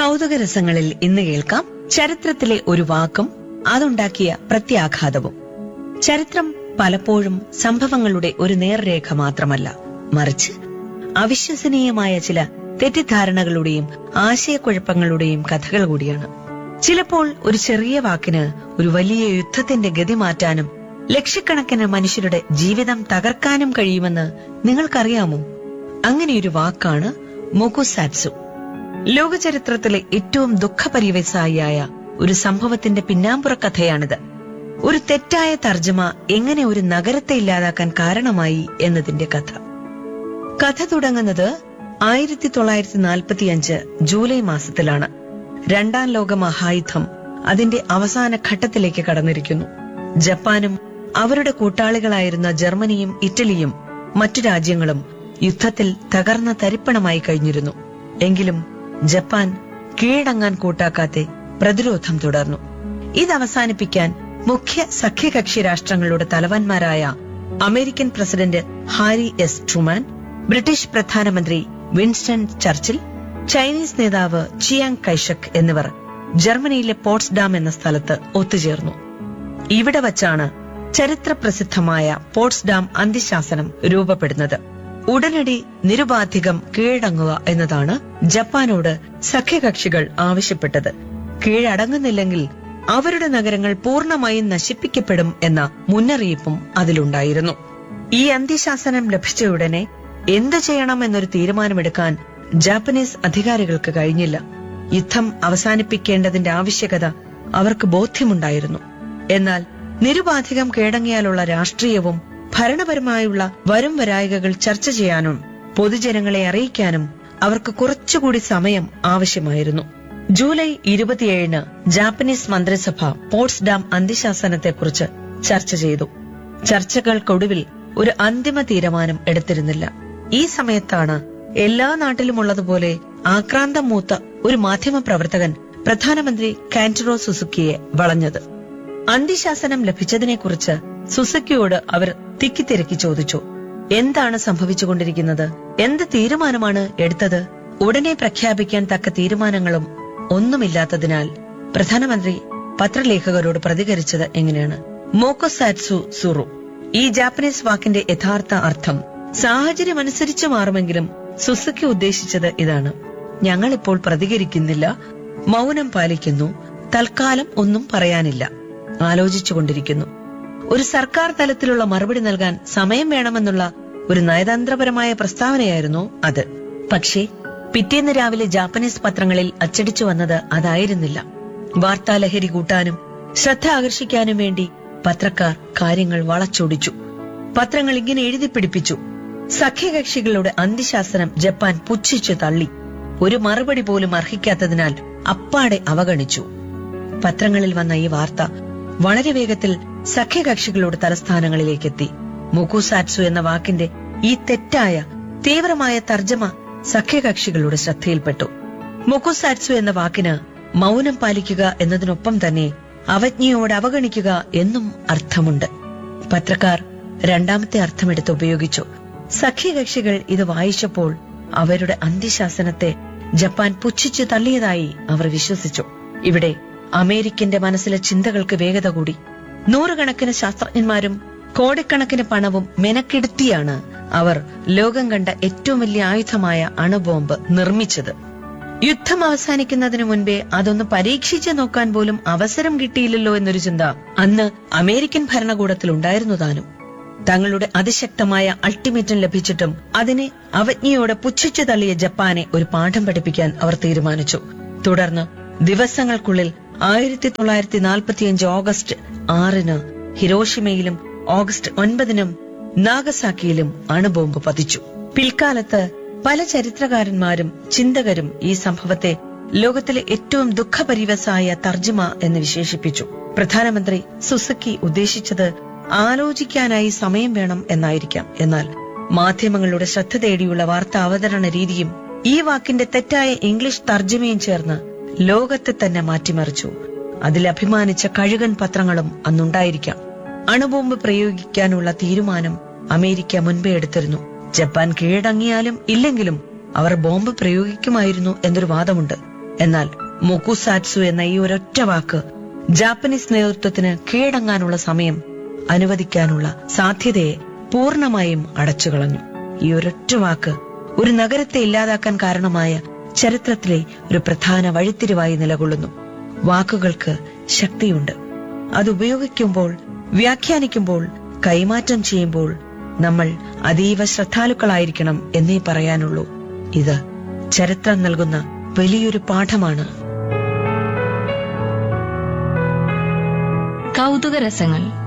കൗതുകരസങ്ങളിൽ ഇന്ന് കേൾക്കാം ചരിത്രത്തിലെ ഒരു വാക്കും അതുണ്ടാക്കിയ പ്രത്യാഘാതവും ചരിത്രം പലപ്പോഴും സംഭവങ്ങളുടെ ഒരു നേർരേഖ മാത്രമല്ല മറിച്ച് അവിശ്വസനീയമായ ചില തെറ്റിദ്ധാരണകളുടെയും ആശയക്കുഴപ്പങ്ങളുടെയും കഥകൾ കൂടിയാണ് ചിലപ്പോൾ ഒരു ചെറിയ വാക്കിന് ഒരു വലിയ യുദ്ധത്തിന്റെ ഗതി മാറ്റാനും ലക്ഷക്കണക്കിന് മനുഷ്യരുടെ ജീവിതം തകർക്കാനും കഴിയുമെന്ന് നിങ്ങൾക്കറിയാമോ അങ്ങനെയൊരു വാക്കാണ് മൊകുസാറ്റ്സു ലോകചരിത്രത്തിലെ ഏറ്റവും ദുഃഖപരിവസായിയായ ഒരു സംഭവത്തിന്റെ പിന്നാമ്പുറ കഥയാണിത് ഒരു തെറ്റായ തർജ്ജമ എങ്ങനെ ഒരു നഗരത്തെ ഇല്ലാതാക്കാൻ കാരണമായി എന്നതിന്റെ കഥ കഥ തുടങ്ങുന്നത് ആയിരത്തി തൊള്ളായിരത്തി നാൽപ്പത്തിയഞ്ച് ജൂലൈ മാസത്തിലാണ് രണ്ടാം ലോക മഹായുദ്ധം അതിന്റെ അവസാന ഘട്ടത്തിലേക്ക് കടന്നിരിക്കുന്നു ജപ്പാനും അവരുടെ കൂട്ടാളികളായിരുന്ന ജർമ്മനിയും ഇറ്റലിയും മറ്റു രാജ്യങ്ങളും യുദ്ധത്തിൽ തകർന്ന തരിപ്പണമായി കഴിഞ്ഞിരുന്നു എങ്കിലും ജപ്പാൻ കീഴടങ്ങാൻ കൂട്ടാക്കാതെ പ്രതിരോധം തുടർന്നു ഇത് അവസാനിപ്പിക്കാൻ മുഖ്യ സഖ്യകക്ഷി രാഷ്ട്രങ്ങളുടെ തലവന്മാരായ American president Harry S Truman British പ്രധാനമന്ത്രി വിൻസ്റ്റൺ ചർച്ചിൽ ചൈനീസ് നേതാവ് ചിയാങ് കൈഷക് എന്നിവർ ജർമ്മനിയിലെ പോട്സ്ഡാം എന്ന സ്ഥലത്ത് ഒത്തുചേർന്നു ഇവിടെ വച്ചാണ് ചരിത്രപ്രസിദ്ധമായ പോട്സ്ഡാം അന്ത്യശാസനം രൂപപ്പെടുന്നത് ഉടനടി നിരുപാധികം കീഴടങ്ങുക എന്നതാണ് ജപ്പാനോട് സഖ്യകക്ഷികൾ ആവശ്യപ്പെട്ടത് കീഴടങ്ങുന്നില്ലെങ്കിൽ അവരുടെ നഗരങ്ങൾ പൂർണ്ണമായും നശിപ്പിക്കപ്പെടും എന്ന മുന്നറിയിപ്പും അതിലുണ്ടായിരുന്നു ഈ അന്ത്യശാസനം ലഭിച്ചയുടനെ എന്തു ചെയ്യണം എന്നൊരു തീരുമാനമെടുക്കാൻ ജാപ്പനീസ് അധികാരികൾക്ക് കഴിഞ്ഞില്ല യുദ്ധം അവസാനിപ്പിക്കേണ്ടതിന്റെ ആവശ്യകത അവർക്ക് ബോധ്യമുണ്ടായിരുന്നു എന്നാൽ നിരുപാധികം കീഴടങ്ങിയാലുള്ള രാഷ്ട്രീയവും ഭരണപരമായുള്ള വരും വരായികകൾ ചർച്ച ചെയ്യാനും പൊതുജനങ്ങളെ അറിയിക്കാനും അവർക്ക് കുറച്ചുകൂടി സമയം ആവശ്യമായിരുന്നു ജൂലൈ ഇരുപത്തിയേഴിന് ജാപ്പനീസ് മന്ത്രിസഭ പോട്സ്ഡാം അന്ത്യശാസനത്തെക്കുറിച്ച് ചർച്ച ചെയ്തു ചർച്ചകൾക്കൊടുവിൽ ഒരു അന്തിമ തീരുമാനം എടുത്തിരുന്നില്ല ഈ സമയത്താണ് എല്ലാ നാട്ടിലുമുള്ളതുപോലെ ആക്രാന്തം മൂത്ത ഒരു മാധ്യമ പ്രവർത്തകൻ പ്രധാനമന്ത്രി കാൻറ്ററോ സുസുക്കിയെ വളഞ്ഞത് അന്ത്യശാസനം ലഭിച്ചതിനെക്കുറിച്ച് സുസുക്കിയോട് അവർ തിക്കിത്തിരക്കി ചോദിച്ചു എന്താണ് സംഭവിച്ചുകൊണ്ടിരിക്കുന്നത് എന്ത് തീരുമാനമാണ് എടുത്തത് ഉടനെ പ്രഖ്യാപിക്കാൻ തക്ക തീരുമാനങ്ങളും ഒന്നുമില്ലാത്തതിനാൽ പ്രധാനമന്ത്രി പത്രലേഖകരോട് പ്രതികരിച്ചത് എങ്ങനെയാണ് മോക്കോസാറ്റ്സു സുറു ഈ ജാപ്പനീസ് വാക്കിന്റെ യഥാർത്ഥ അർത്ഥം സാഹചര്യം അനുസരിച്ച് മാറുമെങ്കിലും സുസുക്കി ഉദ്ദേശിച്ചത് ഇതാണ് ഞങ്ങൾ ഇപ്പോൾ പ്രതികരിക്കുന്നില്ല മൗനം പാലിക്കുന്നു തൽക്കാലം ഒന്നും പറയാനില്ല ആലോചിച്ചുകൊണ്ടിരിക്കുന്നു ഒരു സർക്കാർ തലത്തിലുള്ള മറുപടി നൽകാൻ സമയം വേണമെന്നുള്ള ഒരു നയതന്ത്രപരമായ പ്രസ്താവനയായിരുന്നു അത് പക്ഷേ പിറ്റേന്ന് രാവിലെ ജാപ്പനീസ് പത്രങ്ങളിൽ അച്ചടിച്ചു വന്നത് അതായിരുന്നില്ല വാർത്താലഹരി കൂട്ടാനും ശ്രദ്ധ ആകർഷിക്കാനും വേണ്ടി പത്രക്കാർ കാര്യങ്ങൾ വളച്ചൊടിച്ചു പത്രങ്ങൾ ഇങ്ങനെ എഴുതി പിടിപ്പിച്ചു സഖ്യകക്ഷികളുടെ അന്ത്യശാസനം ജപ്പാൻ പുച്ഛിച്ചു തള്ളി ഒരു മറുപടി പോലും അർഹിക്കാത്തതിനാൽ അപ്പാടെ അവഗണിച്ചു പത്രങ്ങളിൽ വന്ന ഈ വാർത്ത വളരെ വേഗത്തിൽ സഖ്യകക്ഷികളുടെ തലസ്ഥാനങ്ങളിലേക്കെത്തി മുക്കുസാറ്റ്സു എന്ന വാക്കിന്റെ ഈ തെറ്റായ തീവ്രമായ തർജ്ജമ സഖ്യകക്ഷികളുടെ ശ്രദ്ധയിൽപ്പെട്ടു മുക്കുസാറ്റ്സു എന്ന വാക്കിന് മൗനം പാലിക്കുക എന്നതിനൊപ്പം തന്നെ അവജ്ഞയോട് അവഗണിക്കുക എന്നും അർത്ഥമുണ്ട് പത്രക്കാർ രണ്ടാമത്തെ അർത്ഥമെടുത്ത് ഉപയോഗിച്ചു സഖ്യകക്ഷികൾ ഇത് വായിച്ചപ്പോൾ അവരുടെ അന്ത്യശാസനത്തെ ജപ്പാൻ പുച്ഛിച്ചു തള്ളിയതായി അവർ വിശ്വസിച്ചു ഇവിടെ അമേരിക്കന്റെ മനസ്സിലെ ചിന്തകൾക്ക് വേഗത കൂടി നൂറുകണക്കിന് ശാസ്ത്രജ്ഞന്മാരും കോടിക്കണക്കിന് പണവും മെനക്കെടുത്തിയാണ് അവർ ലോകം കണ്ട ഏറ്റവും വലിയ ആയുധമായ അണുബോംബ് നിർമ്മിച്ചത് യുദ്ധം അവസാനിക്കുന്നതിനു മുൻപേ അതൊന്ന് പരീക്ഷിച്ചു നോക്കാൻ പോലും അവസരം കിട്ടിയില്ലല്ലോ എന്നൊരു ചിന്ത അന്ന് അമേരിക്കൻ ഭരണകൂടത്തിൽ ഉണ്ടായിരുന്നു താനും തങ്ങളുടെ അതിശക്തമായ അൾട്ടിമേറ്റം ലഭിച്ചിട്ടും അതിനെ അവജ്ഞയോടെ പുച്ഛിച്ചു തള്ളിയ ജപ്പാനെ ഒരു പാഠം പഠിപ്പിക്കാൻ അവർ തീരുമാനിച്ചു തുടർന്ന് ദിവസങ്ങൾക്കുള്ളിൽ ആയിരത്തി തൊള്ളായിരത്തി നാൽപ്പത്തിയഞ്ച് ഓഗസ്റ്റ് ആറിന് ഹിരോഷിമയിലും ഓഗസ്റ്റ് ഒൻപതിനും നാഗസാക്കിയിലും അണുബോംബ് പതിച്ചു പിൽക്കാലത്ത് പല ചരിത്രകാരന്മാരും ചിന്തകരും ഈ സംഭവത്തെ ലോകത്തിലെ ഏറ്റവും ദുഃഖപരിവസായ തർജ്ജമ എന്ന് വിശേഷിപ്പിച്ചു പ്രധാനമന്ത്രി സുസുക്കി ഉദ്ദേശിച്ചത് ആലോചിക്കാനായി സമയം വേണം എന്നായിരിക്കാം എന്നാൽ മാധ്യമങ്ങളുടെ ശ്രദ്ധ തേടിയുള്ള വാർത്താ അവതരണ രീതിയും ഈ വാക്കിന്റെ തെറ്റായ ഇംഗ്ലീഷ് തർജ്ജമയും ചേർന്ന് ലോകത്തെ തന്നെ മാറ്റിമറിച്ചു അതിൽ അഭിമാനിച്ച കഴുകൻ പത്രങ്ങളും അന്നുണ്ടായിരിക്കാം അണുബോംബ് പ്രയോഗിക്കാനുള്ള തീരുമാനം അമേരിക്ക മുൻപേ എടുത്തിരുന്നു ജപ്പാൻ കീഴടങ്ങിയാലും ഇല്ലെങ്കിലും അവർ ബോംബ് പ്രയോഗിക്കുമായിരുന്നു എന്നൊരു വാദമുണ്ട് എന്നാൽ മൊക്കുസാറ്റ്സു എന്ന ഈ ഒരൊറ്റ വാക്ക് ജാപ്പനീസ് നേതൃത്വത്തിന് കീഴടങ്ങാനുള്ള സമയം അനുവദിക്കാനുള്ള സാധ്യതയെ പൂർണ്ണമായും അടച്ചുകളഞ്ഞു ഈ ഒരൊറ്റ വാക്ക് ഒരു നഗരത്തെ ഇല്ലാതാക്കാൻ കാരണമായ ചരിത്രത്തിലെ ഒരു പ്രധാന വഴിത്തിരിവായി നിലകൊള്ളുന്നു വാക്കുകൾക്ക് ശക്തിയുണ്ട് അത് ഉപയോഗിക്കുമ്പോൾ വ്യാഖ്യാനിക്കുമ്പോൾ കൈമാറ്റം ചെയ്യുമ്പോൾ നമ്മൾ അതീവ ശ്രദ്ധാലുക്കളായിരിക്കണം എന്നേ പറയാനുള്ളൂ ഇത് ചരിത്രം നൽകുന്ന വലിയൊരു പാഠമാണ് കൗതുക രസങ്ങൾ